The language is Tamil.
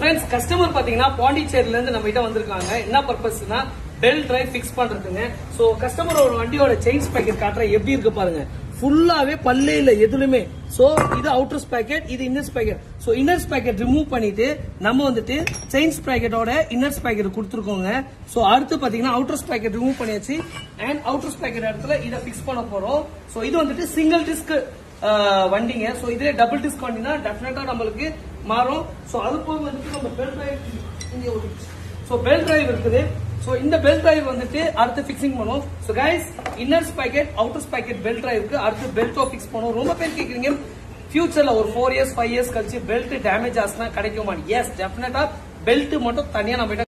ஃப்ரெண்ட்ஸ் கஸ்டமர் பாத்தீங்கன்னா பாண்டிச்சேரில இருந்து நம்ம கிட்ட வந்திருக்காங்க என்ன பர்பஸ்னா பெல்ட் டிரைவ் ஃபிக்ஸ் பண்றதுங்க சோ கஸ்டமரோட வண்டியோட செயின்ஸ் பேக்கெட் காட்டுற எப்படி இருக்கு பாருங்க ஃபுல்லாவே பல்லே இல்ல எதுலுமே சோ இது அவுட்டர்ஸ் பேக்கெட் இது inners packet so inners packet remove பண்ணிட்டு நம்ம வந்துட்டு செயின்ஸ் பேக்கெட்டோட இன்னர்ஸ் பேக்கெட் கொடுத்துருக்கோங்க சோ அடுத்து பாத்தீங்கன்னா அவுட்டர்ஸ் பேக்கெட் ரிமூவ் பண்ணியாச்சு அண்ட் அவுட்டர்ஸ் பேக்கெட் இடத்துல இதை ஃபிக்ஸ் பண்ண போறோம் சோ இது வந்துட்டு சிங்கிள் டிஸ்க் வண்டிங்க சோ இதுல டபுள் டிஸ்க் வண்டினா டெஃபினட்டா நம்மளுக்கு மாறும் சோ அது போக வந்துட்டு நம்ம பெல்ட் டிரைவ் இங்க ஒரு சோ பெல்ட் டிரைவ் இருக்குது சோ இந்த பெல்ட் டிரைவ் வந்துட்டு அடுத்து ஃபிக்ஸிங் பண்ணுவோம் so guys inners packet outers packet belt drive இருக்கு அடுத்து பெல்ட்டோ ஃபிக்ஸ் பண்ணுவோம் ரொம்ப பேர் கேக்குறீங்க ஃபியூச்சர்ல ஒரு ஃபோர் இயர்ஸ் ஃபைவ் இயர்ஸ் கழிச்சு பெல்ட் டேமேஜ் ஆச்சுன்னா கிடைக்குமா எஸ் டெஃபினட்டா பெல்ட் மட்டும் தனியா நம்ம